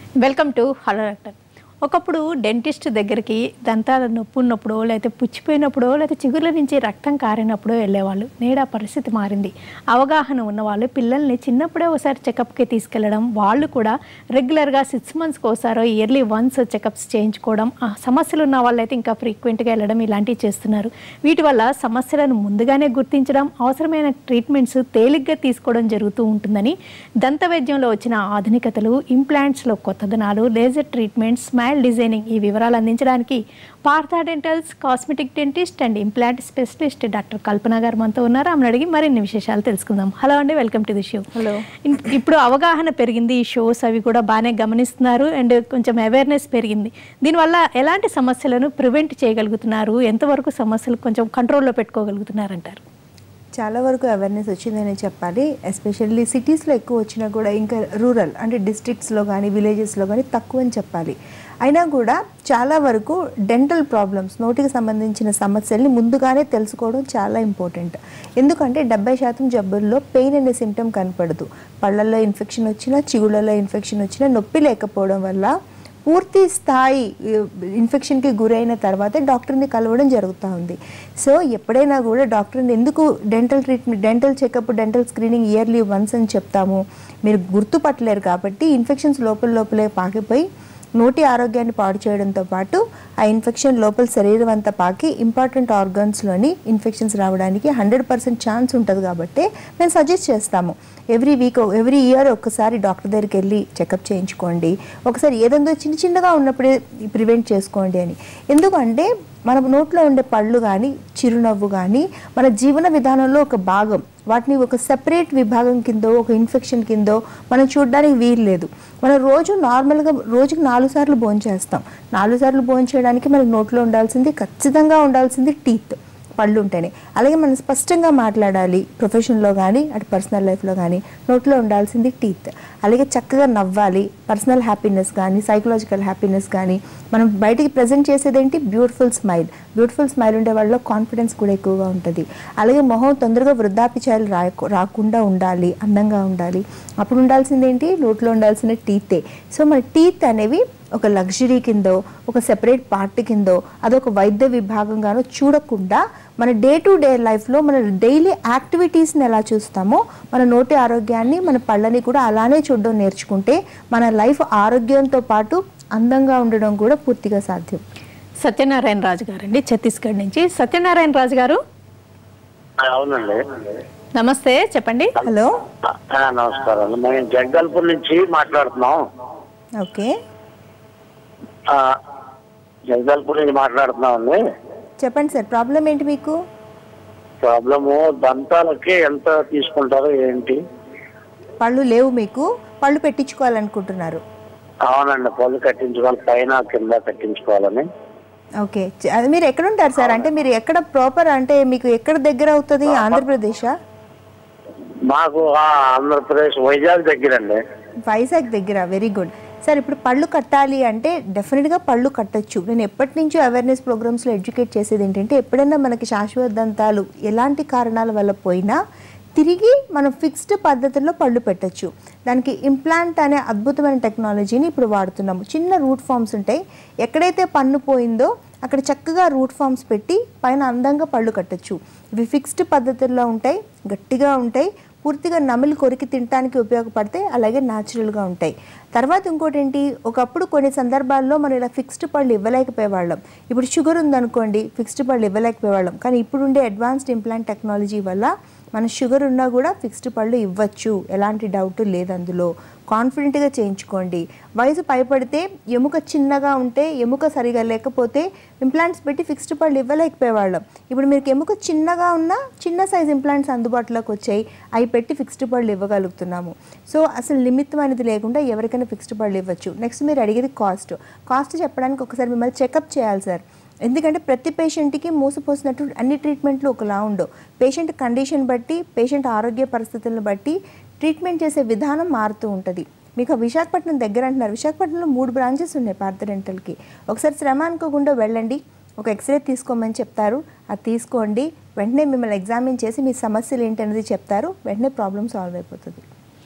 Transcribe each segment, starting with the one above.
Welcome to hello doctor ఒకప్పుడు dentist దగ్గరికి దంతాల నొప్పి ఉన్నప్పుడో లేకపోతే పుచ్చిపోయినప్పుడో లేకపోతే చిగుర్ల నుంచి రక్తం కారినప్పుడో వెళ్ళేవాళ్ళు నేడు ఆ పరిస్థితి మారింది అవగాహన ఉన్నవాళ్ళు పిల్లల్ని చిన్నప్పుడే ఒకసారి చెకప్కి తీసుకెళ్లడం వాళ్ళు కూడా రెగ్యులర్గా సిక్స్ మంత్స్కి ఒకసారో ఇయర్లీ వన్స్ చెకప్స్ చేయించుకోవడం ఆ సమస్యలు ఉన్న వాళ్ళైతే ఇంకా ఫ్రీక్వెంట్గా వెళ్ళడం ఇలాంటివి చేస్తున్నారు వీటి వల్ల సమస్యలను ముందుగానే గుర్తించడం అవసరమైన ట్రీట్మెంట్స్ తేలిగ్గా తీసుకోవడం జరుగుతూ ఉంటుందని దంత వైద్యంలో వచ్చిన ఆధునికతలు ఇంప్లాంట్స్లో కొత్తదనాలు లేజర్ ట్రీట్మెంట్ స్మైల్ డిజైనింగ్ ఈ వివరాలు అందించడానికి Partha dentals cosmetic dentist and implant specialist doctor Kalpana గారు మనతో ఉన్నారు ఆమెను అడిగి మరిన్ని విశేషాలు తెలుసుకుందాం హలో అండి welcome to the show hello ఇప్పుడు అవగాహన పెరిగింది ఈ షోస్ అవి కూడా బాగానే గమనిస్తున్నారు అండ్ కొంచెం అవేర్నెస్ పెరిగింది దీనివల్ల ఎలాంటి సమస్యలను ప్రివెంట్ చేయగలుగుతున్నారు ఎంతవరకు సమస్యలు కొంచెం కంట్రోల్లో పెట్టుకోగలుగుతున్నారంటారు చాలా వరకు అవేర్నెస్ వచ్చిందని చెప్పాలి ఎస్పెషల్లీ సిటీస్లో ఎక్కువ వచ్చినా కూడా ఇంకా రూరల్ అంటే డిస్ట్రిక్ట్స్లో కానీ విలేజెస్లో కానీ తక్కువ అని చెప్పాలి అయినా కూడా చాలా వరకు డెంటల్ ప్రాబ్లమ్స్ నోటికి సంబంధించిన సమస్యల్ని ముందుగానే తెలుసుకోవడం చాలా ఇంపార్టెంట్ ఎందుకంటే డెబ్బై శాతం జబ్బుల్లో పెయిన్ అనే సిమ్టమ్ కనపడదు పళ్ళల్లో ఇన్ఫెక్షన్ వచ్చినా చిగుళ్ళలో ఇన్ఫెక్షన్ వచ్చినా నొప్పి లేకపోవడం వల్ల పూర్తి స్థాయి ఇన్ఫెక్షన్కి గురైన తర్వాత డాక్టర్ని కలవడం జరుగుతూ ఉంది సో ఎప్పుడైనా కూడా డాక్టర్ని ఎందుకు dental treatment dental checkup dental screening yearly once అని చెప్తాము మీరు గుర్తుపట్టలేరు కాబట్టి ఇన్ఫెక్షన్స్ లోపల లోపలే పాకిపోయి నోటి ఆరోగ్యాన్ని పాడు చేయడంతో పాటు ఆ ఇన్ఫెక్షన్ లోపల శరీరం అంతా పాకి ఇంపార్టెంట్ ఆర్గన్స్లోని ఇన్ఫెక్షన్స్ రావడానికి హండ్రెడ్ పర్సెంట్ ఛాన్స్ ఉంటుంది కాబట్టి మేము సజెస్ట్ చేస్తాము ఎవ్రీ వీక్ ఎవ్రీ ఇయర్ ఒక్కసారి డాక్టర్ దగ్గరికి వెళ్ళి చెకప్ చేయించుకోండి ఒకసారి ఏదందో చిన్న చిన్నగా ఉన్నప్పుడే ప్రివెంట్ చేసుకోండి అని ఎందుకంటే మన నోట్లో ఉండే పళ్ళు కానీ చిరునవ్వు కానీ మన జీవన విధానంలో ఒక భాగం వాటిని ఒక సెపరేట్ విభాగం కిందో ఒక ఇన్ఫెక్షన్ కిందో మనం చూడడానికి వీలు లేదు మనం రోజు నార్మల్గా రోజుకి నాలుగు సార్లు భోంచేస్తాం నాలుగు సార్లు భోంచేయడానికి మనకి నోట్లో ఉండాల్సింది ఖచ్చితంగా ఉండాల్సింది టీత్ పళ్ళు ఉంటేనే అలాగే మనం స్పష్టంగా మాట్లాడాలి ప్రొఫెషన్లో కానీ అటు పర్సనల్ లైఫ్లో కానీ నోట్లో ఉండాల్సింది టీత్ అలాగే చక్కగా నవ్వాలి పర్సనల్ హ్యాపీనెస్ కానీ సైకలాజికల్ హ్యాపీనెస్ కానీ మనం బయటికి ప్రజెంట్ చేసేది ఏంటి బ్యూటిఫుల్ స్మైల్ బ్యూటిఫుల్ స్మైల్ ఉండే వాళ్ళలో కాన్ఫిడెన్స్ కూడా ఎక్కువగా ఉంటుంది అలాగే మొహం తొందరగా వృద్ధాప్య ఛాయలు రా రాకుండా ఉండాలి అందంగా ఉండాలి అప్పుడు ఉండాల్సింది ఏంటి నోట్లో ఉండాల్సిన టీతే సో మన టీత్ అనేవి ఒక లగ్జరీ కిందో ఒక సెపరేట్ పార్ట్ కిందో అదొక వైద్య విభాగంగానో చూడకుండా మన డే టు డే లైఫ్లో మన డైలీ యాక్టివిటీస్ని ఎలా చూస్తామో మన నోటి ఆరోగ్యాన్ని మన పళ్ళని కూడా అలానే చూడడం నేర్చుకుంటే మన లైఫ్ ఆరోగ్యంతో పాటు అందంగా ఉండడం కూడా పూర్తిగా సాధ్యం సత్యనారాయణ రాజు గారు అండి ఛత్తీస్గఢ్ నుంచి సత్యనారాయణ రాజు గారు ఆ, అవునండి నమస్తే చెప్పండి హలో ఆ, నమస్కారం అండి మేము జగ్గల్పూర్ నుంచి మాట్లాడుతున్నాం ఓకే ఆ, జగ్గల్పూర్ నుంచి మాట్లాడుతున్నాం అండి చెప్పండి సార్ ప్రాబ్లం ఏంటి మీకు ప్రాబ్లము దంతాలకి ఎంత తీసుకుంటారో ఏంటి పళ్ళు లేవు మీకు పళ్ళు పెట్టించుకోవాలనుకుంటున్నారు అవునండి పళ్ళు కట్టించుకోవాలి పైన కింద కట్టించుకోవాలని ఓకే చ- అది మీరు ఎక్కడ ఉంటారు సార్ అంటే మీరు ఎక్కడ ప్రాపర్ అంటే మీకు ఎక్కడ దగ్గర అవుతుంది ఆంధ్రప్రదేశా మాకు ఆ, ఆంధ్రప్రదేశ్ వైజాగ్ దగ్గరండి వైజాగ్ దగ్గర వెరీ గుడ్ సార్ ఇప్పుడు పళ్ళు కట్టాలి అంటే డెఫినెట్గా పళ్ళు కట్టొచ్చు నేను ఎప్పటి నుంచో అవేర్నెస్ ప్రోగ్రామ్స్లో ఎడ్యుకేట్ చేసేది ఏంటంటే ఎప్పుడైనా మనకి శాశ్వత దంతాలు ఎలాంటి కారణాల వల్ల పోయినా తిరిగి మనం ఫిక్స్డ్ పద్ధతిలో పళ్ళు పెట్టొచ్చు దానికి ఇంప్లాంట్ అనే అద్భుతమైన టెక్నాలజీని ఇప్పుడు వాడుతున్నాము చిన్న రూట్ ఫామ్స్ ఉంటాయి ఎక్కడైతే పన్ను పోయిందో అక్కడ చక్కగా రూట్ ఫామ్స్ పెట్టి పైన అందంగా పళ్ళు కట్టొచ్చు ఇవి ఫిక్స్డ్ పద్ధతుల్లో ఉంటాయి గట్టిగా ఉంటాయి పూర్తిగా నమిలి కొరికి తినడానికి ఉపయోగపడతాయి అలాగే న్యాచురల్గా ఉంటాయి తర్వాత ఇంకోటి ఏంటి ఒకప్పుడు కొన్ని సందర్భాల్లో మనం ఇలా ఫిక్స్డ్ పళ్ళు ఇవ్వలేకపోయేవాళ్ళం ఇప్పుడు షుగర్ ఉందనుకోండి ఫిక్స్డ్ పళ్ళు ఇవ్వలేకపోయేవాళ్ళం కానీ ఇప్పుడు ఉండే అడ్వాన్స్డ్ ఇంప్లాంట్ టెక్నాలజీ వల్ల మన షుగర్ ఉన్నా కూడా ఫిక్స్డ్ పళ్ళు ఇవ్వచ్చు ఎలాంటి డౌట్ లేదు అందులో కాన్ఫిడెంట్గా చేయించుకోండి వయసు పైపడితే ఎముక చిన్నగా ఉంటే ఎముక సరిగా లేకపోతే ఇంప్లాంట్స్ పెట్టి ఫిక్స్డ్ పళ్ళు ఇవ్వలేకపోయేవాళ్ళం ఇప్పుడు మీకు ఎముక చిన్నగా ఉన్నా చిన్న సైజ్ ఇంప్లాంట్స్ అందుబాటులోకి వచ్చాయి అవి పెట్టి ఫిక్స్డ్ పళ్ళు ఇవ్వగలుగుతున్నాము సో అసలు నిమిత్తం అనేది లేకుండా ఎవరికైనా ఫిక్స్డ్ పళ్ళు ఇవ్వచ్చు నెక్స్ట్ మీరు అడిగేది కాస్ట్ కాస్ట్ చెప్పడానికి ఒకసారి మిమ్మల్ని చెకప్ చేయాలి సార్ ఎందుకంటే ప్రతి పేషెంట్కి మోసపోసినట్టు అన్ని ట్రీట్మెంట్లు ఒకలా ఉండవు పేషెంట్ కండిషన్ బట్టి పేషెంట్ ఆరోగ్య పరిస్థితులను బట్టి ట్రీట్మెంట్ చేసే విధానం మారుతూ ఉంటుంది మీకు విశాఖపట్నం దగ్గర అంటున్నారు విశాఖపట్నంలో మూడు బ్రాంచెస్ ఉన్నాయి పార్థ డెంటల్కి ఒకసారి శ్రమ అనుకోకుండా వెళ్ళండి ఒక ఎక్స్రే తీసుకోమని చెప్తారు అది తీసుకోండి వెంటనే మిమ్మల్ని ఎగ్జామిన్ చేసి మీ సమస్యలు ఏంటనేది చెప్తారు వెంటనే ప్రాబ్లం సాల్వ్ అయిపోతుంది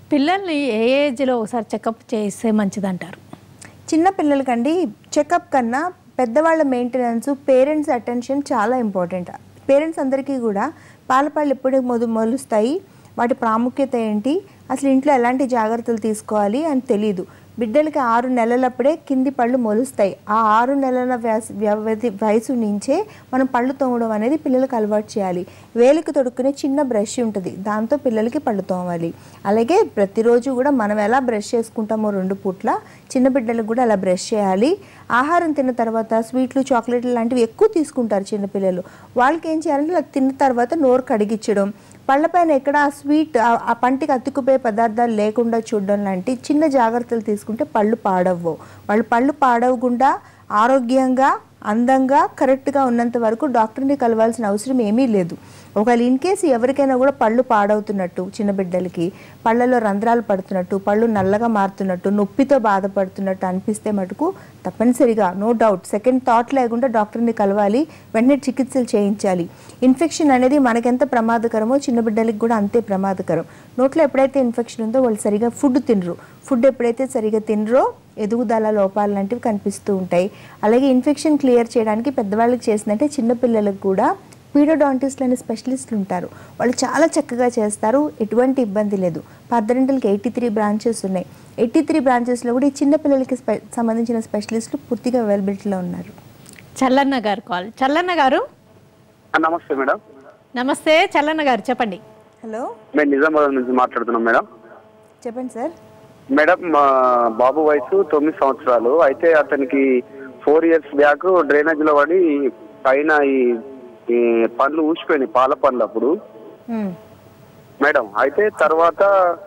పిల్లల్ని ఏ ఏజ్లో ఒకసారి చెకప్ చేస్తే మంచిదంటారు చిన్న పిల్లలకండి చెకప్ కన్నా పెద్దవాళ్ళ మెయింటెనెన్స్ పేరెంట్స్ అటెన్షన్ చాలా ఇంపార్టెంట్ పేరెంట్స్ అందరికీ కూడా పాలపళ్ళు ఎప్పుడు మొదలు మొలుస్తాయి వాటి ప్రాముఖ్యత ఏంటి అసలు ఇంట్లో ఎలాంటి జాగ్రత్తలు తీసుకోవాలి అని తెలియదు బిడ్డలకి ఆరు నెలలప్పుడే కింది పళ్ళు మొలుస్తాయి ఆ ఆరు నెలల వ్యాస- వ్యవధి వయసు నుంచే మనం పళ్ళు తోమడం అనేది పిల్లలకు అలవాటు చేయాలి వేలికి తొడుక్కునే చిన్న బ్రష్ ఉంటుంది దాంతో పిల్లలకి పళ్ళు తోమాలి అలాగే ప్రతిరోజు కూడా మనం ఎలా బ్రష్ చేసుకుంటామో రెండు పూట్ల చిన్న బిడ్డలకు కూడా అలా బ్రష్ చేయాలి ఆహారం తిన్న తర్వాత స్వీట్లు చాక్లెట్లు లాంటివి ఎక్కువ తీసుకుంటారు చిన్నపిల్లలు వాళ్ళకి ఏం చేయాలంటే ఇలా తిన్న తర్వాత నోరు కడిగించడం పళ్ళపైన ఎక్కడ ఆ స్వీట్ ఆ- ఆ పంటికి అతుక్కుపోయే పదార్థాలు లేకుండా చూడడం లాంటి చిన్న జాగ్రత్తలు తీసుకుంటే పళ్ళు పాడవ్వు వాళ్ళు పళ్ళు పాడవకుండా ఆరోగ్యంగా అందంగా కరెక్ట్గా ఉన్నంత వరకు డాక్టర్ని కలవాల్సిన అవసరం ఏమీ లేదు ఒకవేళ ఇన్ కేసు ఎవరికైనా కూడా పళ్ళు పాడవుతున్నట్టు చిన్న బిడ్డలకి పళ్ళలో రంధ్రాలు పడుతున్నట్టు పళ్ళు నల్లగా మారుతున్నట్టు నొప్పితో బాధపడుతున్నట్టు అనిపిస్తే మటుకు తప్పనిసరిగా నో డౌట్ సెకండ్ థాట్ లేకుండా డాక్టర్ని కలవాలి వెంటనే చికిత్సలు చేయించాలి ఇన్ఫెక్షన్ అనేది మనకెంత ప్రమాదకరమో చిన్న బిడ్డలకి కూడా అంతే ప్రమాదకరం నోట్లో ఎప్పుడైతే ఇన్ఫెక్షన్ ఉందో వాళ్ళు సరిగా ఫుడ్ తినరు ఫుడ్ ఎప్పుడైతే సరిగా తినరో ఎదుగుదల లోపాలు లాంటివి కనిపిస్తూ ఉంటాయి అలాగే ఇన్ఫెక్షన్ క్లియర్ చేయడానికి పెద్దవాళ్ళకి చేసినట్టే చిన్నపిల్లలకు కూడా పీడోడాంటిస్ట్లు అనే స్పెషలిస్టులు ఉంటారు వాళ్ళు చాలా చక్కగా చేస్తారు ఎటువంటి ఇబ్బంది లేదు పద్దరింటలకి ఎయిటీ త్రీ బ్రాంచెస్ ఉన్నాయి ఎయిటీ త్రీ బ్రాంచెస్లో కూడా ఈ చిన్నపిల్లలకి స్పె సంబంధించిన స్పెషలిస్టులు పూర్తిగా అవైలబిలిటీలో ఉన్నారు చల్లన్న గారు కాల్ చల్లన్న గారు ఆ, నమస్తే మేడం నమస్తే చల్లన్న గారు చెప్పండి హలో మేము నిజామాబాద్ నుంచి మాట్లాడుతున్నాం మేడం చెప్పండి సార్ మేడం మా బాబు వయసు తొమ్మిది సంవత్సరాలు అయితే అతనికి ఫోర్ ఇయర్స్ బ్యాక్ డ్రైనేజ్ లో పడి పైన ఈ ఈ పండ్లు ఊసిపోయినాయి పాల పండ్లు అప్పుడు మ్మ్. మేడం అయితే తర్వాత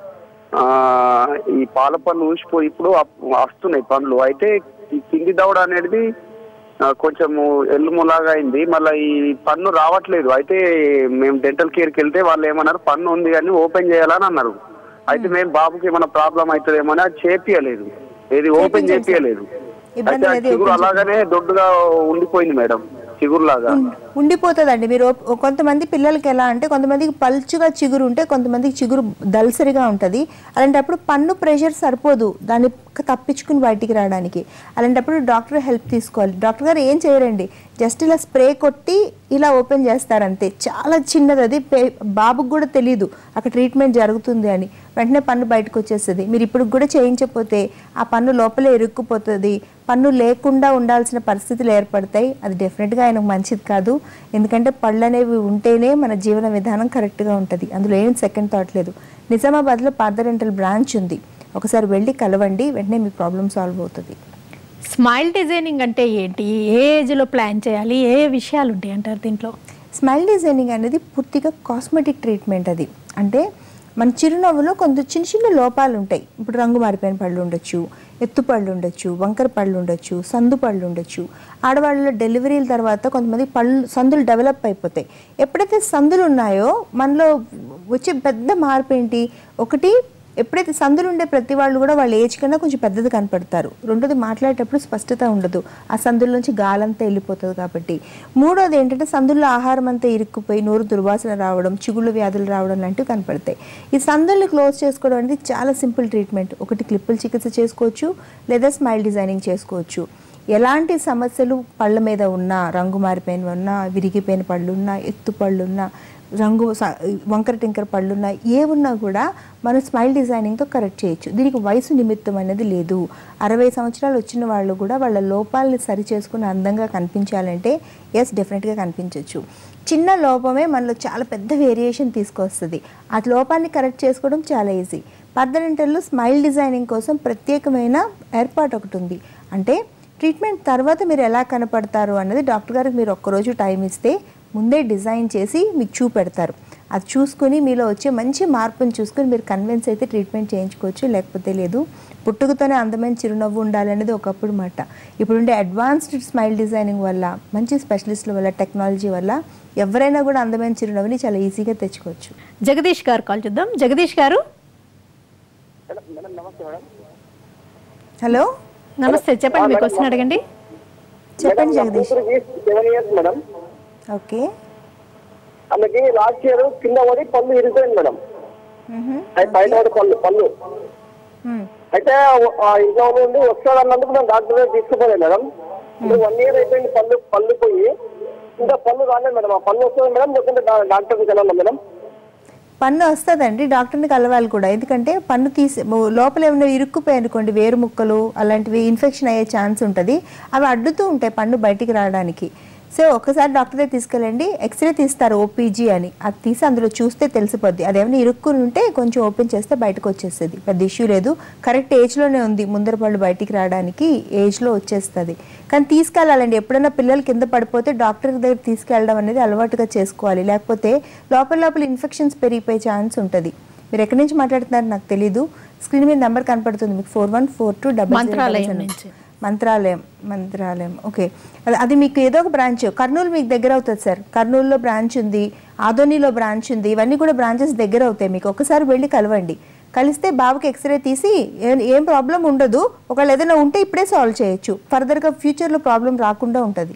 ఆ, ఈ పాల పండ్లు ఊసిపోయి ఇప్పుడు అప్- వస్తున్నాయి పండ్లు అయితే ఈ కింది దవడ అనేది ఆ, కొంచెము ఎల్లుములాగా అయింది మళ్ళీ ఈ పన్ను రావట్లేదు అయితే మేము డెంటల్ కేర్కి వెళ్తే వాళ్ళు ఏమన్నారు పన్ను ఉంది కానీ ఓపెన్ చేయాలని అన్నారు అయితే మేము బాబుకి ఏమైనా ప్రాబ్లం అవుతుందేమో అని అది చేపియలేదు ఏది ఓపెన్ చేపించండి సార్. చేపియలేదు ఇబ్బంది అయితే ఆ లేదు, చిగురు ఓపెన్ అలాగనే దొడ్డుగా ఉండిపోయింది మేడం చిగురులాగా ఉం- ఉండిపోతుందండి మీరు ఓ- కొంతమంది పిల్లలకి ఎలా అంటే కొంతమందికి పల్చుగా చిగురు ఉంటే కొంతమందికి చిగురు దల్సరిగా ఉంటుంది అలాంటప్పుడు పన్ను ప్రెషర్ సరిపోదు దాన్ని క- తప్పించుకుని బయటికి రావడానికి అలాంటప్పుడు డాక్టర్ హెల్ప్ తీసుకోవాలి డాక్టర్ గారు ఏం చేయరండి జస్ట్ ఇలా స్ప్రే కొట్టి ఇలా ఓపెన్ చేస్తారంతే చాలా చిన్నది అది పే- బాబుకు కూడా తెలియదు అక్కడ ట్రీట్మెంట్ జరుగుతుంది అని వెంటనే పన్ను బయటకు వచ్చేస్తుంది మీరు ఇప్పుడు కూడా చేయించకపోతే ఆ పన్ను లోపలే ఇరుక్కుపోతుంది పన్ను లేకుండా ఉండాల్సిన పరిస్థితులు ఏర్పడతాయి అది డెఫినెట్గా ఆయనకు మంచిది కాదు ఎందుకంటే పళ్ళు అనేవి ఉంటేనే మన జీవన విధానం కరెక్ట్గా ఉంటుంది అందులో ఏం సెకండ్ థాట్ లేదు నిజామాబాద్లో పార్థరెంటల్ బ్రాంచ్ ఉంది ఒకసారి వెళ్ళి కలవండి వెంటనే మీ ప్రాబ్లం సాల్వ్ అవుతుంది స్మైల్ డిజైనింగ్ అంటే ఏంటి ఏ ఏజ్లో ప్లాన్ చేయాలి ఏ ఏ విషయాలు ఉంటాయి అంటారు దీంట్లో స్మైల్ డిజైనింగ్ అనేది పూర్తిగా కాస్మెటిక్ ట్రీట్మెంట్ అది అంటే మన చిరునవ్వులో కొంత చిన్న చిన్న లోపాలు ఉంటాయి ఇప్పుడు రంగు మారిపోయిన పళ్ళు ఉండొచ్చు ఎత్తు పళ్ళు ఉండొచ్చు వంకర పళ్ళు ఉండొచ్చు సందు పళ్ళు ఉండొచ్చు ఆడవాళ్ళలో డెలివరీల తర్వాత కొంతమంది పళ్ళు సందులు డెవలప్ అయిపోతాయి ఎప్పుడైతే సందులు ఉన్నాయో మనలో వచ్చే పెద్ద మార్పు ఏంటి ఒకటి ఎప్పుడైతే సందులు ఉండే ప్రతి వాళ్ళు కూడా వాళ్ళ ఏజ్ కన్నా కొంచెం పెద్దది కనపడతారు రెండోది మాట్లాడేటప్పుడు స్పష్టత ఉండదు ఆ సందుల నుంచి గాలంతా వెళ్ళిపోతుంది కాబట్టి మూడోది ఏంటంటే సందుల్లో ఆహారం అంతా ఇరుక్కుపోయి నోరు దుర్వాసన రావడం చిగుళ్ళు వ్యాధులు రావడం లాంటివి కనపడతాయి ఈ సందుల్ని క్లోజ్ చేసుకోవడం అనేది చాలా సింపుల్ ట్రీట్మెంట్ ఒకటి క్లిప్పుల చికిత్స చేసుకోవచ్చు లేదా స్మైల్ డిజైనింగ్ చేసుకోవచ్చు ఎలాంటి సమస్యలు పళ్ళ మీద ఉన్నా రంగు మారిపోయినవి ఉన్నా విరిగిపోయిన పళ్ళు ఉన్నా ఎత్తు పళ్ళు ఉన్నా రంగు స- వంకర టింకర పళ్ళున్నా ఏ ఉన్నా కూడా మనం స్మైల్ డిజైనింగ్తో కరెక్ట్ చేయొచ్చు దీనికి వయసు నిమిత్తం అనేది లేదు అరవై సంవత్సరాలు వచ్చిన వాళ్ళు కూడా వాళ్ళ లోపాలని సరి చేసుకుని అందంగా కనిపించాలంటే ఎస్ డెఫినెట్గా కనిపించవచ్చు చిన్న లోపమే మనలో చాలా పెద్ద వేరియేషన్ తీసుకొస్తుంది ఆ లోపాన్ని కరెక్ట్ చేసుకోవడం చాలా ఈజీ పర్దనెంటల్లో స్మైల్ డిజైనింగ్ కోసం ప్రత్యేకమైన ఏర్పాటు ఒకటి ఉంది అంటే ట్రీట్మెంట్ తర్వాత మీరు ఎలా కనపడతారు అన్నది డాక్టర్ గారికి మీరు ఒక్కరోజు టైం ఇస్తే ముందే డిజైన్ చేసి మీకు చూపెడతారు అది చూసుకుని మీలో వచ్చే మంచి మార్పుని చూసుకుని మీరు కన్విన్స్ అయితే ట్రీట్మెంట్ చేయించుకోవచ్చు లేకపోతే లేదు పుట్టుకతోనే అందమైన చిరునవ్వు ఉండాలనేది ఒకప్పుడు మాట ఇప్పుడుండే అడ్వాన్స్డ్ స్మైల్ డిజైనింగ్ వల్ల మంచి స్పెషలిస్టుల వల్ల టెక్నాలజీ వల్ల ఎవరైనా కూడా అందమైన చిరునవ్వుని చాలా ఈజీగా తెచ్చుకోవచ్చు జగదీష్ గారు కాల్ చూద్దాం జగదీష్ గారు హలో నమస్తే చెప్పండి మీ క్వశ్చన్ అడగండి చెప్పండి Jagadish seven years madam okay ఆమెకి లాస్ట్ ఇయర్ కింద పడి పళ్ళు ఇరిగిపోయింది మేడం అది పైన ఒకటి పళ్ళు పళ్ళు అయితే ఆ ఇంట్లో నుండి వస్తాడు అన్నందుకు మేము డాక్టర్ దగ్గర తీసుకుపోలేదు మేడం ఇప్పుడు వన్ ఇయర్ అయిపోయింది పళ్ళు పళ్ళు పోయి ఇంకా పళ్ళు రాలేదు మేడం ఆ పళ్ళు వస్తుంది మేడం లేకుంటే డా- డాక్టర్ దగ్గరికి వెళ్ళాలి మేడం పన్ను వస్తుందండి డాక్టర్ని కలవాలి కూడా ఎందుకంటే పన్ను తీసి మో- లోపల ఏమైనా ఇరుక్కుపోయి అనుకోండి వేరు ముక్కలు అలాంటివి ఇన్ఫెక్షన్ అయ్యే ఛాన్స్ ఉంటుంది అవి అడ్డుతూ ఉంటాయి పన్ను బయటికి రావడానికి సో ఒక్కసారి డాక్టర్ దగ్గర తీసుకెళ్ళండి ఎక్స్రే తీస్తారు ఓపీజీ అని అది తీసి అందులో చూస్తే తెలిసిపోద్ది అదేమైనా ఇరుక్కుని ఉంటే కొంచెం ఓపెన్ చేస్తే బయటకు వచ్చేస్తుంది పెద్ద ఇష్యూ లేదు కరెక్ట్ ఏజ్లోనే ఉంది ముందర పళ్ళు బయటికి రావడానికి ఏజ్లో వచ్చేస్తుంది కానీ తీసుకెళ్ళాలండి ఎప్పుడైనా పిల్లలు కింద పడిపోతే డాక్టర్ దగ్గర తీసుకెళ్ళడం అనేది అలవాటుగా చేసుకోవాలి లేకపోతే లోపల లోపల ఇన్ఫెక్షన్స్ పెరిగిపోయే ఛాన్స్ ఉంటుంది మీరు ఎక్కడి నుంచి మాట్లాడుతున్నారు నాకు తెలీదు స్క్రీన్ మీద నెంబర్ కనపడుతుంది మీకు four one four two double Mantralayam నుంచి. మంత్రాలయం మంత్రాలయం ఓకే అది- అది మీకు ఏదో ఒక బ్రాంచ్ కర్నూలు మీకు దగ్గర అవుతుంది సార్ కర్నూలులో బ్రాంచ్ ఉంది ఆదోనిలో బ్రాంచ్ ఉంది ఇవన్నీ కూడా బ్రాంచెస్ దగ్గర అవుతాయి మీకు ఒకసారి వెళ్ళి కలవండి కలిస్తే బాబుకి ఎక్స్రే తీసి ఏ- ఏం ప్రాబ్లం ఉండదు ఒకవేళ ఏదైనా ఉంటే ఇప్పుడే సాల్వ్ చేయొచ్చు ఫర్దర్గా ఫ్యూచర్లో ప్రాబ్లం రాకుండా ఉంటుంది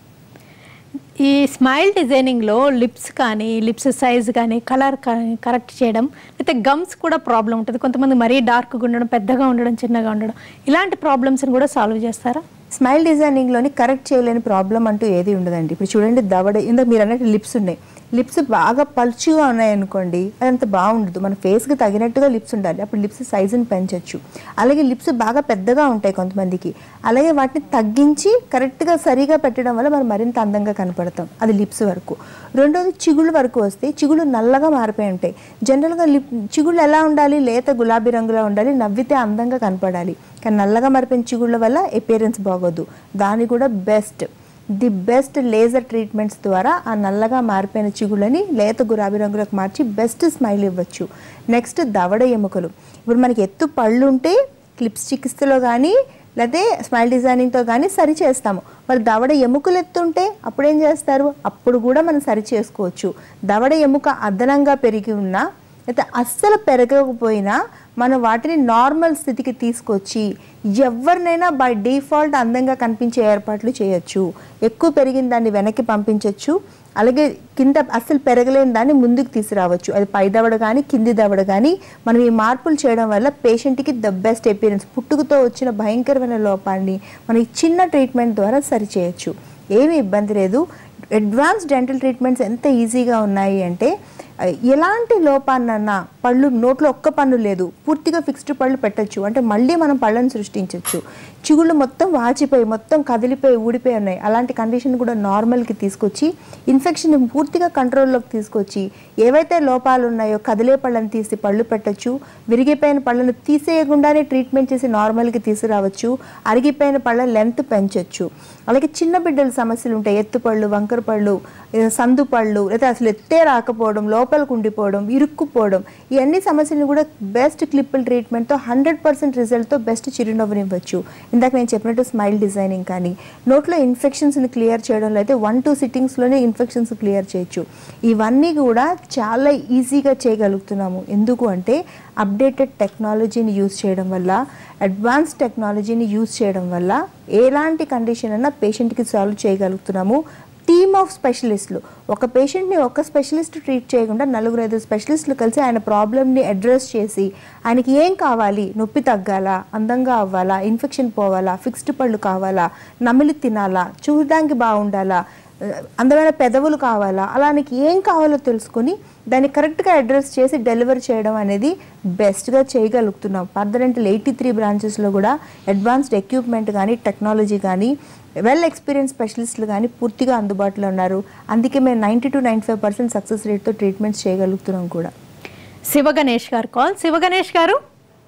ఈ స్మైల్ డిజైనింగ్లో లిప్స్ కానీ లిప్స్ సైజ్ కానీ కలర్ కానీ కరెక్ట్ చేయడం లేకపోతే గమ్స్ కూడా ప్రాబ్లం ఉంటుంది కొంతమంది మరీ డార్క్గా ఉండడం పెద్దగా ఉండడం చిన్నగా ఉండడం ఇలాంటి ప్రాబ్లమ్స్ని కూడా సాల్వ్ చేస్తారా స్మైల్ డిజైనింగ్లోని కరెక్ట్ చేయలేని ప్రాబ్లం అంటూ ఏది ఉండదండి ఇప్పుడు చూడండి దవడ ఇందాక మీరు అన్నట్టు లిప్స్ ఉన్నాయి లిప్స్ బాగా పల్చుగా ఉన్నాయనుకోండి అదంత బాగుండదు మన ఫేస్కి తగినట్టుగా లిప్స్ ఉండాలి అప్పుడు లిప్స్ సైజుని పెంచవచ్చు అలాగే లిప్స్ బాగా పెద్దగా ఉంటాయి కొంతమందికి అలాగే వాటిని తగ్గించి కరెక్ట్గా సరిగా పెట్టడం వల్ల మనం మరింత అందంగా కనపడతాం అది లిప్స్ వరకు రెండోది చిగుళ్ళు వరకు వస్తే చిగుళ్ళు నల్లగా మారిపోయి ఉంటాయి జనరల్గా లిప్ చిగుళ్ళు ఎలా ఉండాలి లేత గులాబీ రంగులో ఉండాలి నవ్వితే అందంగా కనపడాలి కానీ నల్లగా మారిపోయిన చిగుళ్ళ వల్ల ఎపియరెన్స్ బాగోదు దాని కూడా best the best laser treatments ద్వారా ఆ నల్లగా మారిపోయిన చిగుళ్ళని లేత గులాబీ రంగులకు మార్చి బెస్ట్ స్మైల్ ఇవ్వచ్చు నెక్స్ట్ దవడ ఎముకలు ఇప్పుడు మనకి ఎత్తు పళ్ళు ఉంటే క్లిప్స్ చికిత్సలో కానీ లేకపోతే స్మైల్ డిజైనింగ్తో కానీ సరి చేస్తాము మరి దవడ ఎముకలు ఎత్తుంటే అప్పుడు ఏం చేస్తారు అప్పుడు కూడా మనం సరి చేసుకోవచ్చు దవడ ఎముక అదనంగా పెరిగి ఉన్నా అయితే అస్సలు పెరగకపోయినా మనం వాటిని నార్మల్ స్థితికి తీసుకొచ్చి ఎవరినైనా బై డిఫాల్ట్ అందంగా కనిపించే ఏర్పాట్లు చేయొచ్చు ఎక్కువ పెరిగిన దాన్ని వెనక్కి పంపించవచ్చు అలాగే కింద అస్సలు పెరగలేని దాన్ని ముందుకు తీసుకురావచ్చు అది పై దవడ కానీ కింది దవడ కానీ మనం ఈ మార్పులు చేయడం వల్ల పేషెంట్కి ద బెస్ట్ ఎపీరెన్స్ పుట్టుకతో వచ్చిన భయంకరమైన లోపాన్ని మనం ఈ చిన్న ట్రీట్మెంట్ ద్వారా సరి చేయొచ్చు ఏమీ ఇబ్బంది లేదు అడ్వాన్స్ డెంటల్ ట్రీట్మెంట్స్ ఎంత ఈజీగా ఉన్నాయి అంటే ఆ, ఎలాంటి లోపాన్నన్నా పళ్ళు నోట్లో ఒక్క పన్ను లేదు పూర్తిగా ఫిక్స్డ్ పళ్ళు పెట్టొచ్చు అంటే మళ్ళీ మనం పళ్ళను సృష్టించవచ్చు చిగుళ్ళు మొత్తం వాచిపోయి మొత్తం కదిలిపోయి ఊడిపోయి ఉన్నాయి అలాంటి కండిషన్ కూడా నార్మల్కి తీసుకొచ్చి ఇన్ఫెక్షన్ పూర్తిగా కంట్రోల్లోకి తీసుకొచ్చి ఏవైతే లోపాలు ఉన్నాయో కదిలే పళ్ళని తీసి పళ్ళు పెట్టొచ్చు విరిగిపోయిన పళ్ళను తీసేయకుండానే ట్రీట్మెంట్ చేసి నార్మల్కి తీసుకురావచ్చు అరిగిపోయిన పళ్ళ లెంత్ పెంచొచ్చు అలాగే చిన్న బిడ్డల సమస్యలు ఉంటాయి ఎత్తుపళ్ళు వంకర పళ్ళు ఏ, సందు పళ్ళు లేదా అసలు ఎత్తే రాకపోవడం లోపలికి ఉండిపోవడం ఇరుక్కుపోవడం ఈ అన్ని సమస్యలను కూడా బెస్ట్ క్లిప్పుల్ ట్రీట్మెంట్తో హండ్రెడ్ పర్సెంట్ రిజల్ట్తో బెస్ట్ చిరునవ్వునివ్వచ్చు ఇందాక నేను చెప్పినట్టు స్మైల్ డిజైనింగ్ కానీ నోట్లో ఇన్ఫెక్షన్స్ని క్లియర్ చేయడంలో అయితే వన్ టూ సిట్టింగ్స్లోనే ఇన్ఫెక్షన్స్ క్లియర్ చేయొచ్చు ఇవన్నీ కూడా చాలా ఈజీగా చేయగలుగుతున్నాము ఎందుకు అంటే అప్డేటెడ్ టెక్నాలజీని యూజ్ చేయడం వల్ల అడ్వాన్స్ టెక్నాలజీని యూజ్ చేయడం వల్ల ఎలాంటి కండిషన్ అయినా పేషెంట్కి సాల్వ్ చేయగలుగుతున్నాము టీమ్ ఆఫ్ స్పెషలిస్టులు ఒక పేషెంట్ని ఒక స్పెషలిస్ట్ ట్రీట్ చేయకుండా నలుగురు ఐదు స్పెషలిస్టులు కలిసి ఆయన ప్రాబ్లమ్ని అడ్రస్ చేసి ఆయనకి ఏం కావాలి నొప్పి తగ్గాలా అందంగా అవ్వాలా ఇన్ఫెక్షన్ పోవాలా ఫిక్స్డ్ పళ్ళు కావాలా నమిలి తినాలా చూడడానికి బాగుండాలా ఆ, అందమైన పెదవులు కావాలా అలా నీకు ఏం కావాలో తెలుసుకొని దాన్ని కరెక్ట్గా అడ్రస్ చేసి డెలివర్ చేయడం అనేది బెస్ట్గా చేయగలుగుతున్నాం పర్దరెంటల్ ఎయిటీ త్రీ బ్రాంచెస్లో కూడా అడ్వాన్స్డ్ ఎక్విప్మెంట్ కానీ టెక్నాలజీ కానీ వెల్ ఎక్స్పీరియన్స్ స్పెషలిస్టులు కానీ పూర్తిగా అందుబాటులో ఉన్నారు అందుకే మేము ninety to ninety five percent success రేట్తో ట్రీట్మెంట్స్ చేయగలుగుతున్నాం కూడా శివ గణేష్ గారు కాల్ శివ గణేష్ గారు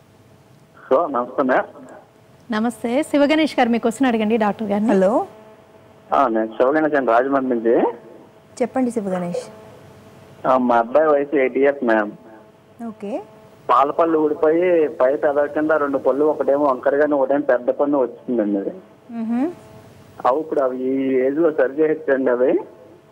సో నమస్తే మ్యామ్ నమస్తే శివ గణేష్ గారు మీకు క్వశ్చన్ అడగండి డాక్టర్ గారిని హలో ఆ, నేను శివగణేశన్ రాజమండ్రి నుంచి చెప్పండి శివ గణేష్ ఆ, మా అబ్బాయి వయసు ఎయిట్ ఇయర్స్ మ్యామ్ ఓకే పాల పళ్ళు ఊడిపోయి పై పెదవ కింద రెండు పళ్ళు ఒకటేమో వంకరగానే ఒకటేమో పెద్ద పన్ను వచ్చిందండి అది అవి ఇప్పుడు అవి ఈ ఏజ్ లో సరి చేయొచ్చండి అవి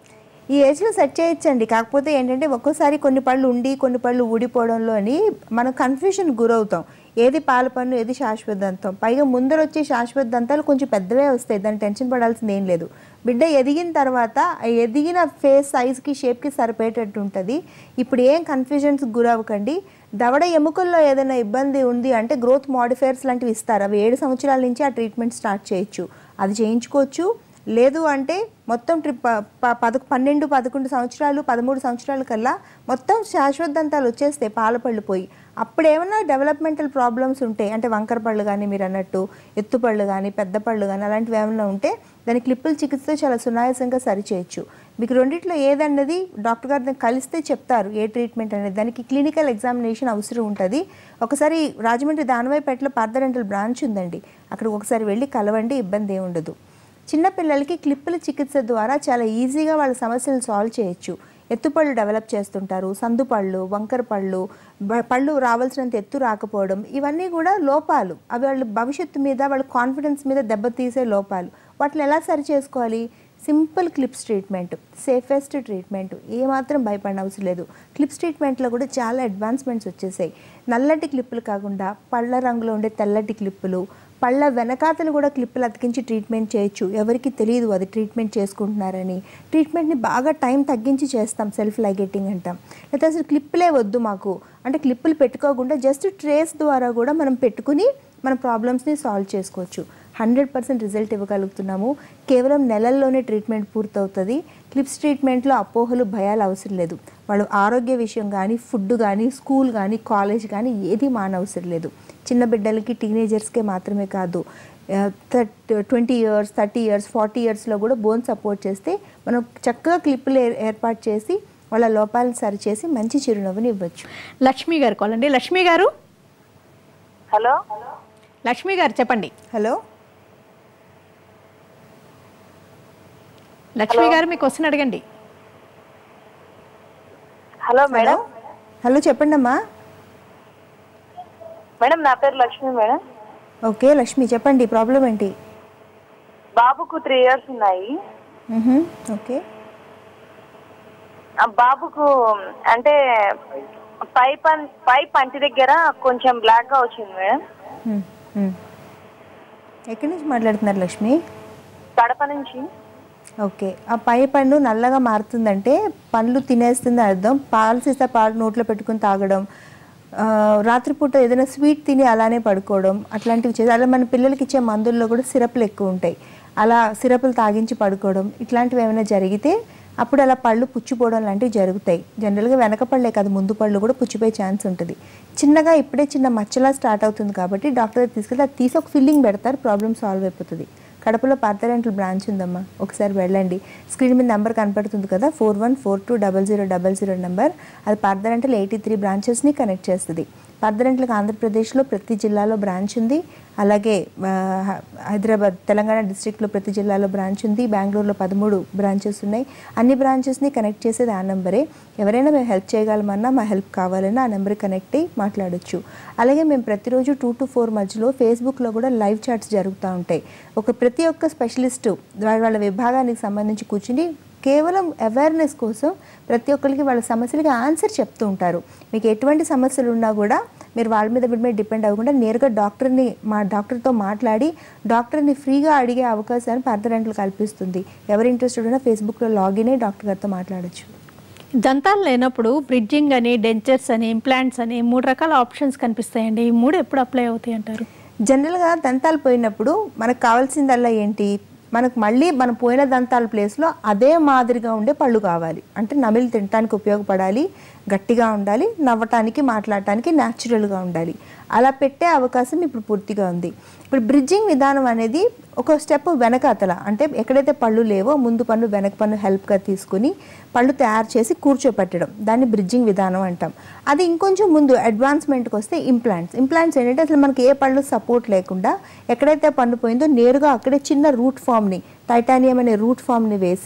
ఈ ఏజ్లో సెట్ చేయొచ్చండి కాకపోతే ఏంటంటే ఒక్కోసారి కొన్ని పళ్ళు ఉండి కొన్ని పళ్ళు ఊడిపోవడంలోని మనం కన్ఫ్యూషన్ గురవుతాం ఏది పాల పన్ను ఏది శాశ్వత దంతం పైగా ముందర వచ్చే శాశ్వత దంతాలు కొంచెం పెద్దవే వస్తాయి దాన్ని టెన్షన్ పడాల్సింది ఏం లేదు బిడ్డ ఎదిగిన తర్వాత ఆ ఎదిగిన ఫేస్ సైజ్కి షేప్కి సరిపోయేటట్టు ఉంటుంది ఇప్పుడు ఏం కన్ఫ్యూజన్స్ గురవ్వకండి దవడ ఎముకల్లో ఏదైనా ఇబ్బంది ఉంది అంటే గ్రోత్ మాడిఫైర్స్ లాంటివి ఇస్తారు అవి ఏడు సంవత్సరాల నుంచి ఆ ట్రీట్మెంట్ స్టార్ట్ చేయొచ్చు అది చేయించుకోవచ్చు లేదు అంటే మొత్తం ట్రిప్ పద పన్నెండు పదకొండు సంవత్సరాలు పదమూడు సంవత్సరాల కల్లా మొత్తం శాశ్వత దంతాలు వచ్చేస్తాయి పాలపళ్ళు పోయి అప్పుడు ఏమైనా డెవలప్మెంటల్ ప్రాబ్లమ్స్ ఉంటాయి అంటే వంకర పళ్ళు కానీ మీరు అన్నట్టు ఎత్తుపళ్ళు కానీ పెద్ద పళ్ళు కానీ అలాంటివి ఏమైనా ఉంటే దాని క్లిప్పుల చికిత్స చాలా సునాయాసంగా సరిచేయచ్చు మీకు రెండిట్లో ఏదన్నది డాక్టర్ గారిని కలిస్తే చెప్తారు ఏ ట్రీట్మెంట్ అనేది దానికి క్లినికల్ ఎగ్జామినేషన్ అవసరం ఉంటుంది ఒకసారి రాజమండ్రి దానవాయిపేటలో పార్థడెంటల్ బ్రాంచ్ ఉందండి అక్కడికి ఒకసారి వెళ్ళి కలవండి ఇబ్బంది ఏమి ఉండదు చిన్నపిల్లలకి క్లిప్పుల చికిత్స ద్వారా చాలా ఈజీగా వాళ్ళ సమస్యలు సాల్వ్ చేయొచ్చు ఎత్తుపళ్ళు డెవలప్ చేస్తుంటారు సందుపళ్ళు వంకర పళ్ళు బ- పళ్ళు రావాల్సినంత ఎత్తు రాకపోవడం ఇవన్నీ కూడా లోపాలు అవి వాళ్ళ భవిష్యత్తు మీద వాళ్ళ కాన్ఫిడెన్స్ మీద దెబ్బతీసే లోపాలు వాటిని ఎలా సరి చేసుకోవాలి simple clips treatment safest treatment ఏమాత్రం భయపడిన అవసరం లేదు క్లిప్స్ ట్రీట్మెంట్లో కూడా చాలా అడ్వాన్స్మెంట్స్ వచ్చేసాయి నల్లటి క్లిప్పులు కాకుండా పళ్ళ రంగులో ఉండే తెల్లటి క్లిప్పులు పళ్ళ వెనకాతలు కూడా క్లిప్పులు అతికించి ట్రీట్మెంట్ చేయొచ్చు ఎవరికి తెలియదు అది ట్రీట్మెంట్ చేసుకుంటున్నారని ట్రీట్మెంట్ని బాగా టైం తగ్గించి చేస్తాం సెల్ఫ్ లైగెటింగ్ అంటాం లేకపోతే అసలు క్లిప్పులే వద్దు మాకు అంటే క్లిప్పులు పెట్టుకోకుండా జస్ట్ ట్రేస్ ద్వారా కూడా మనం పెట్టుకుని మన ప్రాబ్లమ్స్ని సాల్వ్ చేసుకోవచ్చు హండ్రెడ్ పర్సెంట్ రిజల్ట్ ఇవ్వగలుగుతున్నాము కేవలం నెలల్లోనే ట్రీట్మెంట్ పూర్తవుతుంది క్లిప్స్ ట్రీట్మెంట్లో అపోహలు భయాలు అవసరం లేదు వాళ్ళు ఆరోగ్య విషయం కానీ ఫుడ్ కానీ స్కూల్ కానీ కాలేజ్ కానీ ఏది మానవసరం లేదు చిన్న బిడ్డలకి టీనేజర్స్కే మాత్రమే కాదు twenty years thirty years forty ఇయర్స్లో కూడా బోన్ సపోర్ట్ చేస్తే మనం చక్కగా క్లిప్పులు ఏర్- ఏర్పాటు చేసి వాళ్ళ లోపాలను సరిచేసి మంచి చిరునవ్వుని ఇవ్వచ్చు లక్ష్మి గారు కాలండి లక్ష్మి గారు హలో లక్ష్మి గారు చెప్పండి హలో లక్ష్మి గారు మీకు క్వశ్చన్ అడగండి హలో మేడం హలో చెప్పండి అమ్మా మేడం నా పేరు లక్ష్మి మేడం ఓకే లక్ష్మి చెప్పండి ప్రాబ్లం ఏంటి బాబుకు త్రీ ఇయర్స్ ఉన్నాయి మ్హూ, ఓకే ఆ బాబుకు అంటే పై పన్ పై పంటి దగ్గర కొంచెం బ్లాక్ గా వచ్చింది మేడం మ్, మ్. ఎక్కడి నుంచి మాట్లాడుతున్నారు లక్ష్మి కడప నుంచి ఓకే ఆ పై పండు నల్లగా మారుతుందంటే పండ్లు తినేస్తుంది అర్థం పాలు సీసా పాలు నోట్లో పెట్టుకుని తాగడం ఆ, రాత్రిపూట ఏదైనా స్వీట్ తిని అలానే పడుకోవడం అట్లాంటివి చేసి అలా మన పిల్లలకి ఇచ్చే మందుల్లో కూడా సిరప్లు ఎక్కువ ఉంటాయి అలా సిరప్లు తాగించి పడుకోవడం ఇట్లాంటివి ఏమైనా జరిగితే అప్పుడు అలా పళ్ళు పుచ్చిపోవడం లాంటివి జరుగుతాయి జనరల్గా వెనక పళ్ళే కాదు ముందు పళ్ళు కూడా పుచ్చిపోయే ఛాన్స్ ఉంటుంది చిన్నగా ఇప్పుడే చిన్న మచ్చలా స్టార్ట్ అవుతుంది కాబట్టి డాక్టర్ దగ్గర తీసుకెళ్ళి అది తీసి ఒక ఫిల్లింగ్ పెడతారు ప్రాబ్లం సాల్వ్ అయిపోతుంది కడపలో పార్థరెంటల్ బ్రాంచ్ ఉందమ్మా ఒకసారి వెళ్ళండి స్క్రీన్ మీద నెంబర్ కనపడుతుంది కదా four one four two double zero double zero number అది పార్థరెంటల్ ఎయిటీ త్రీ బ్రాంచెస్ని కనెక్ట్ చేస్తుంది పార్థరెంటల్కి ఆంధ్రప్రదేశ్లో ప్రతి జిల్లాలో బ్రాంచ్ ఉంది అలాగే ఆ, హ- హైదరాబాద్ తెలంగాణ డిస్ట్రిక్ట్లో ప్రతి జిల్లాలో బ్రాంచ్ ఉంది బెంగళూరులో పదమూడు బ్రాంచెస్ ఉన్నాయి అన్ని బ్రాంచెస్ని కనెక్ట్ చేసేది ఆ నెంబరే ఎవరైనా మేము హెల్ప్ చేయగలమన్నా మా హెల్ప్ కావాలన్నా ఆ నెంబర్కి కనెక్ట్ అయ్యి మాట్లాడొచ్చు అలాగే మేము ప్రతిరోజు టూ టు ఫోర్ మధ్యలో ఫేస్బుక్లో కూడా లైవ్ చాట్స్ జరుగుతూ ఉంటాయి ఒక ప్రతి ఒక్క స్పెషలిస్టు వాళ్ళ వాళ్ళ విభాగానికి సంబంధించి కూర్చుని కేవలం అవేర్నెస్ కోసం ప్రతి ఒక్కరికి వాళ్ళ సమస్యలకి ఆన్సర్ చెప్తూ ఉంటారు మీకు ఎటువంటి సమస్యలు ఉన్నా కూడా మీరు వాళ్ళ మీద వీటి మీద డిపెండ్ అవ్వకుండా నేరుగా డాక్టర్ని మా డాక్టర్తో మాట్లాడి డాక్టర్ని ఫ్రీగా అడిగే అవకాశాన్ని పార్థరెంట్లు కల్పిస్తుంది ఎవరు ఇంట్రెస్టెడ్ ఉన్నా ఫేస్బుక్లో లాగిన్ అయ్యి డాక్టర్ గారితో మాట్లాడొచ్చు దంతాలు లేనప్పుడు బ్రిడ్జింగ్ అని డెంచర్స్ అని ఇంప్లాంట్స్ అని మూడు రకాల ఆప్షన్స్ కనిపిస్తాయండి ఈ మూడు ఎప్పుడు అప్లై అవుతాయి అంటారు జనరల్గా దంతాలు పోయినప్పుడు మనకు కావాల్సిందల్లా ఏంటి మనకు మళ్ళీ మన పోయిన దంతాల ప్లేస్లో అదే మాదిరిగా ఉండే పళ్ళు కావాలి అంటే నమిలి తినడానికి ఉపయోగపడాలి గట్టిగా ఉండాలి నవ్వటానికి మాట్లాడటానికి న్యాచురల్గా ఉండాలి అలా పెట్టే అవకాశం ఇప్పుడు పూర్తిగా ఉంది ఇప్పుడు బ్రిడ్జింగ్ విధానం అనేది ఒక స్టెప్ వెనకాతల అంటే ఎక్కడైతే పళ్ళు లేవో ముందు పన్ను వెనక పన్ను హెల్ప్గా తీసుకుని పళ్ళు తయారు చేసి కూర్చోపెట్టడం దాన్ని బ్రిడ్జింగ్ విధానం అంటాం అది ఇంకొంచెం ముందు అడ్వాన్స్మెంట్కి వస్తే ఇంప్లాంట్స్ ఇంప్లాంట్స్ ఏంటంటే అసలు మనకి ఏ పళ్ళు సపోర్ట్ లేకుండా ఎక్కడైతే పన్ను పోయిందో నేరుగా అక్కడే చిన్న రూట్ ఫామ్ని టైటానియం అనే రూట్ ఫామ్ని వేసి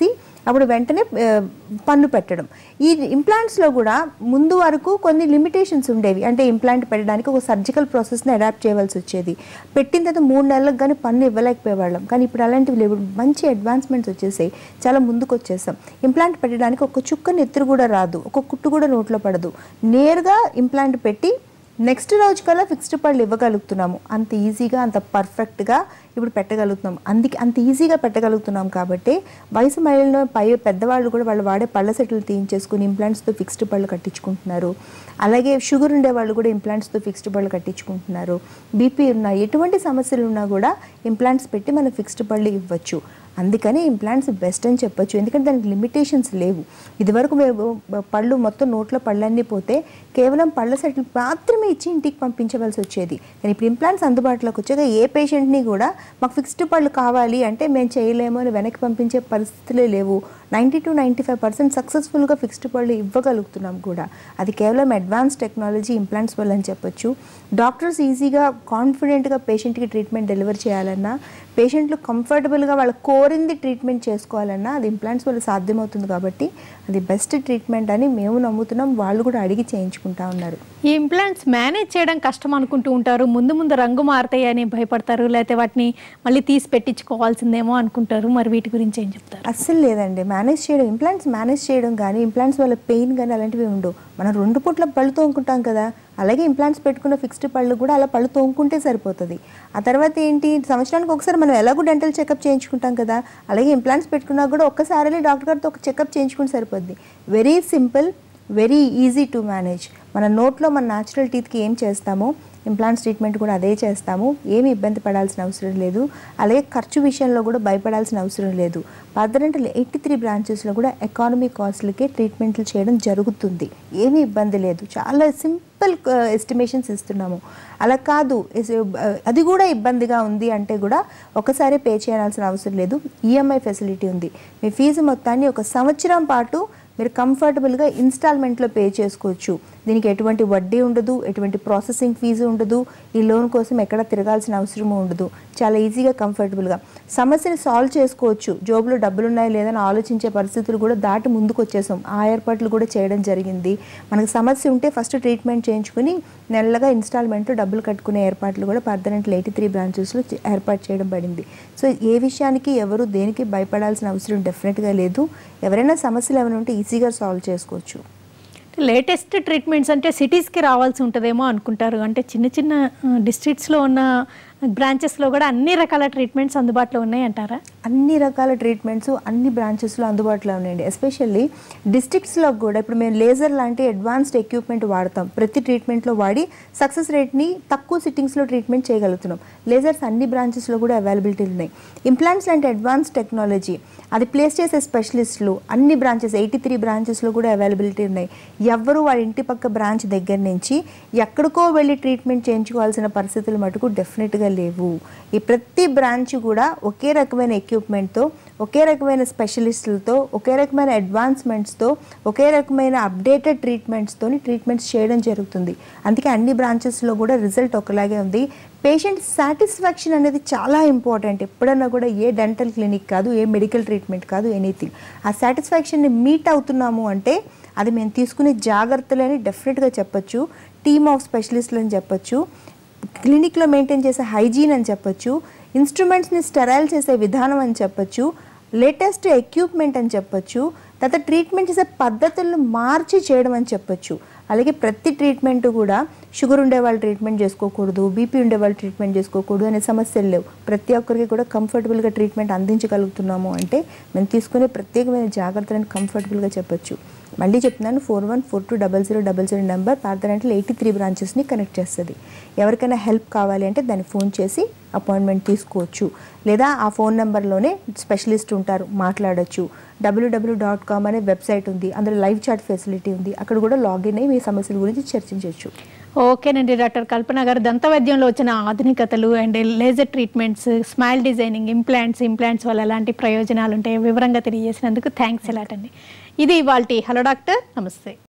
అప్పుడు వెంటనే ఆ, పన్ను పెట్టడం ఈ ఇంప్లాంట్స్లో కూడా ముందు వరకు కొన్ని లిమిటేషన్స్ ఉండేవి అంటే ఇంప్లాంట్ పెట్టడానికి ఒక సర్జికల్ ప్రాసెస్ని అడాప్ట్ చేయవలసి వచ్చేది పెట్టిన తర్వాత మూడు నెలలకు కానీ పన్ను ఇవ్వలేకపోయేవాళ్ళం కానీ ఇప్పుడు అలాంటివి లేవు మంచి అడ్వాన్స్మెంట్స్ వచ్చేసాయి చాలా ముందుకు వచ్చేసాం ఇంప్లాంట్ పెట్టడానికి ఒక చుక్క నెత్తురు కూడా రాదు ఒక కుట్టు కూడా నోట్లో పడదు నేరుగా ఇంప్లాంట్ పెట్టి నెక్స్ట్ రోజు కల్లా ఫిక్స్డ్ పళ్ళు ఇవ్వగలుగుతున్నాము అంత ఈజీగా అంత పర్ఫెక్ట్గా ఇప్పుడు పెట్టగలుగుతున్నాం అందుకే అంత ఈజీగా పెట్టగలుగుతున్నాం కాబట్టి వయసు మహిళలు పై పెద్దవాళ్ళు కూడా వాళ్ళు వాడే పళ్ళ సెట్లు తీయించేసుకుని ఇంప్లాంట్స్తో ఫిక్స్డ్ పళ్ళు కట్టించుకుంటున్నారు అలాగే షుగర్ ఉండే వాళ్ళు కూడా ఇంప్లాంట్స్తో ఫిక్స్డ్ పళ్ళు కట్టించుకుంటున్నారు బీపీ ఉన్న ఎటువంటి సమస్యలు ఉన్నా కూడా ఇంప్లాంట్స్ పెట్టి మనం ఫిక్స్డ్ పళ్ళు ఇవ్వచ్చు అందుకని ఇంప్లాంట్స్ బెస్ట్ అని చెప్పొచ్చు ఎందుకంటే దానికి లిమిటేషన్స్ లేవు ఇదివరకు మేము పళ్ళు మొత్తం నోట్లో పళ్ళన్నీ పోతే కేవలం పళ్ళ సెట్లు మాత్రమే ఇచ్చి ఇంటికి పంపించవలసి వచ్చేది కానీ ఇప్పుడు ఇంప్లాంట్స్ అందుబాటులోకి వచ్చాక ఏ పేషెంట్ని కూడా మాకు ఫిక్స్డ్ పళ్ళు కావాలి అంటే మేము చేయలేము అని వెనక్కి పంపించే పరిస్థితులే లేవు ninety to ninety five percent సక్సెస్ఫుల్గా ఫిక్స్డ్ పళ్ళు ఇవ్వగలుగుతున్నాం కూడా అది కేవలం అడ్వాన్స్ టెక్నాలజీ ఇంప్లాంట్స్ వల్ల అని చెప్పొచ్చు డాక్టర్స్ ఈజీగా కాన్ఫిడెంట్గా పేషెంట్కి ట్రీట్మెంట్ డెలివర్ చేయాలన్నా పేషెంట్లు కంఫర్టబుల్గా వాళ్ళు కోరింది ట్రీట్మెంట్ చేసుకోవాలన్నా అది ఇంప్లాంట్స్ వల్ల సాధ్యమవుతుంది కాబట్టి అది బెస్ట్ ట్రీట్మెంట్ అని మేము నమ్ముతున్నాం వాళ్ళు కూడా అడిగి చేయించుకుంటా ఉన్నారు ఈ ఇంప్లాంట్స్ మేనేజ్ చేయడం కష్టం అనుకుంటూ ఉంటారు ముందు ముందు రంగు మారుతాయి అని భయపడతారు లేకపోతే వాటిని మళ్ళీ తీసి పెట్టించుకోవాల్సిందేమో అనుకుంటారు మరి వీటి గురించి ఏం చెప్తారు అస్సలు లేదండి మేనేజ్ చేయడం ఇంప్లాంట్స్ మేనేజ్ చేయడం కానీ ఇంప్లాంట్స్ వల్ల పెయిన్ కానీ అలాంటివి ఉండవు మనం రెండు పూట్ల పళ్ళు తోముకుంటాం కదా అలాగే ఇంప్లాంట్స్ పెట్టుకున్న ఫిక్స్డ్ పళ్ళు కూడా అలా పళ్ళు తోముకుంటే సరిపోతుంది ఆ తర్వాత ఏంటి సంవత్సరానికి ఒకసారి మనం ఎలాగో డెంటల్ చెకప్ చేయించుకుంటాం కదా అలాగే ఇంప్లాంట్స్ పెట్టుకున్నా కూడా ఒక్కసారి డాక్టర్ గారితో ఒక చెకప్ చేయించుకుంటే సరిపోద్ది very simple very easy to manage మన నోట్లో మన న్యాచురల్ టీత్కి ఏం చేస్తామో ఇంప్లాంట్స్ ట్రీట్మెంట్ కూడా అదే చేస్తాము ఏమి ఇబ్బంది పడాల్సిన అవసరం లేదు అలాగే ఖర్చు విషయంలో కూడా భయపడాల్సిన అవసరం లేదు పద్దరంటలు ఎయిటీ త్రీ బ్రాంచెస్లో కూడా ఎకానమీ కాస్ట్లకే ట్రీట్మెంట్లు చేయడం జరుగుతుంది ఏమీ ఇబ్బంది లేదు చాలా సింపుల్ ఎస్టిమేషన్స్ ఇస్తున్నాము అలా కాదు ఎస్- అది కూడా ఇబ్బందిగా ఉంది అంటే కూడా ఒకసారి పే చేయాల్సిన అవసరం లేదు ఈఎంఐ ఫెసిలిటీ ఉంది మీ ఫీజు మొత్తాన్ని ఒక సంవత్సరం పాటు మీరు కంఫర్టబుల్గా ఇన్స్టాల్మెంట్లో పే చేసుకోవచ్చు దీనికి ఎటువంటి వడ్డీ ఉండదు ఎటువంటి ప్రాసెసింగ్ ఫీజు ఉండదు ఈ లోన్ కోసం ఎక్కడ తిరగాల్సిన అవసరం ఉండదు చాలా ఈజీగా కంఫర్టబుల్గా సమస్యని సాల్వ్ చేసుకోవచ్చు జోబులో డబ్బులు ఉన్నాయా లేదని ఆలోచించే పరిస్థితులు కూడా దాటి ముందుకు వచ్చేసాం ఆ ఏర్పాట్లు కూడా చేయడం జరిగింది మనకు సమస్య ఉంటే ఫస్ట్ ట్రీట్మెంట్ చేయించుకుని నెలగా ఇన్స్టాల్మెంట్లో డబ్బులు కట్టుకునే ఏర్పాట్లు కూడా పర్దనెంట్లు ఎయిటీ త్రీ బ్రాంచెస్లో ఏర్పాటు చేయడం పడింది సో ఏ విషయానికి ఎవరు దేనికి భయపడాల్సిన అవసరం డెఫినెట్గా లేదు ఎవరైనా సమస్యలు ఏమైనా ఉంటే ఈజీగా సాల్వ్ చేసుకోవచ్చు లేటెస్ట్ ట్రీట్మెంట్స్ అంటే సిటీస్కి రావాల్సి ఉంటుందేమో అనుకుంటారు అంటే చిన్న చిన్న డిస్ట్రిక్ట్స్లో ఉన్న బ్రాంచెస్లో కూడా అన్ని రకాల ట్రీట్మెంట్స్ అందుబాటులో ఉన్నాయి అంటారా అన్ని రకాల ట్రీట్మెంట్స్ అన్ని బ్రాంచెస్లో అందుబాటులో ఉన్నాయండి ఎస్పెషల్లీ డిస్ట్రిక్ట్స్లో కూడా ఇప్పుడు మేము లేజర్ లాంటి అడ్వాన్స్డ్ ఎక్విప్మెంట్ వాడతాం ప్రతి ట్రీట్మెంట్లో వాడి సక్సెస్ రేట్ని తక్కువ సిట్టింగ్స్లో ట్రీట్మెంట్ చేయగలుగుతున్నాం లేజర్స్ అన్ని బ్రాంచెస్లో కూడా అవైలబిలిటీ ఉన్నాయి ఇంప్లాంట్స్ లాంటి అడ్వాన్స్ టెక్నాలజీ అది ప్లేస్ చేసే స్పెషలిస్టులు అన్ని బ్రాంచెస్ ఎయిటీ త్రీ బ్రాంచెస్లో కూడా అవైలబిలిటీ ఉన్నాయి ఎవ్వరు వాళ్ళ ఇంటి పక్క బ్రాంచ్ దగ్గర నుంచి ఎక్కడికో వెళ్ళి ట్రీట్మెంట్ చేయించుకోవాల్సిన పరిస్థితులు మటుకు డెఫినెట్గా లేవు ఈ ప్రతి బ్రాంచ్ కూడా ఒకే రకమైన ఎక్విప్మెంట్తో ఒకే రకమైన స్పెషలిస్టులతో ఒకే రకమైన అడ్వాన్స్మెంట్స్తో ఒకే రకమైన అప్డేటెడ్ ట్రీట్మెంట్స్తో ట్రీట్మెంట్స్ చేయడం జరుగుతుంది అందుకే అన్ని బ్రాంచెస్లో కూడా రిజల్ట్ ఒకలాగే ఉంది పేషెంట్ సాటిస్ఫాక్షన్ అనేది చాలా ఇంపార్టెంట్ ఎప్పుడన్నా కూడా ఏ డెంటల్ క్లినిక్ కాదు ఏ మెడికల్ ట్రీట్మెంట్ కాదు ఎనీథింగ్ ఆ సాటిస్ఫాక్షన్ని మీట్ అవుతున్నాము అంటే అది మేము తీసుకునే జాగ్రత్తలని డెఫినెట్గా చెప్పొచ్చు టీమ్ ఆఫ్ స్పెషలిస్టులు అని చెప్పొచ్చు క్లినిక్లో మెయింటైన్ చేసే హైజీన్ అని చెప్పొచ్చు ఇన్స్ట్రుమెంట్స్ని స్టెరైల్ చేసే విధానం అని చెప్పొచ్చు లేటెస్ట్ ఎక్విప్మెంట్ అని చెప్పొచ్చు తర్వాత ట్రీట్మెంట్ చేసే పద్ధతులను మార్చి చేయడం అని చెప్పొచ్చు అలాగే ప్రతి ట్రీట్మెంట్ కూడా షుగర్ ఉండే వాళ్ళు ట్రీట్మెంట్ చేసుకోకూడదు బీపీ ఉండే వాళ్ళు ట్రీట్మెంట్ చేసుకోకూడదు అనే సమస్యలు లేవు ప్రతి ఒక్కరికి కూడా కంఫర్టబుల్గా ట్రీట్మెంట్ అందించగలుగుతున్నాము అంటే మేము తీసుకునే ప్రత్యేకమైన జాగ్రత్తలను కంఫర్టబుల్గా చెప్పొచ్చు మళ్ళీ చెప్తున్నాను four one four two double zero double zero number పార్థనంటల్ ఎయిటీ త్రీ బ్రాంచెస్ని కనెక్ట్ చేస్తుంది ఎవరికైనా హెల్ప్ కావాలి అంటే దాన్ని ఫోన్ చేసి అపాయింట్మెంట్ తీసుకోవచ్చు లేదా ఆ ఫోన్ నెంబర్లోనే స్పెషలిస్ట్ ఉంటారు మాట్లాడొచ్చు డబ్ల్యూడబ్ల్యూ డాట్ కామ్ అనే వెబ్సైట్ ఉంది అందులో లైవ్ చాట్ ఫెసిలిటీ ఉంది అక్కడ కూడా లాగిన్ అయ్యి మీ సమస్యల గురించి చర్చించవచ్చు ఓకేనండి డాక్టర్ కల్పన గారు దంత వైద్యంలో వచ్చిన ఆధునికతలు and laser treatments smile designing implants implants వల్ల ఎలాంటి ప్రయోజనాలు ఉంటాయో వివరంగా తెలియజేసినందుకు థ్యాంక్స్ ఎలాటండి ఇది ఇవాళ హలో డాక్టర్ నమస్తే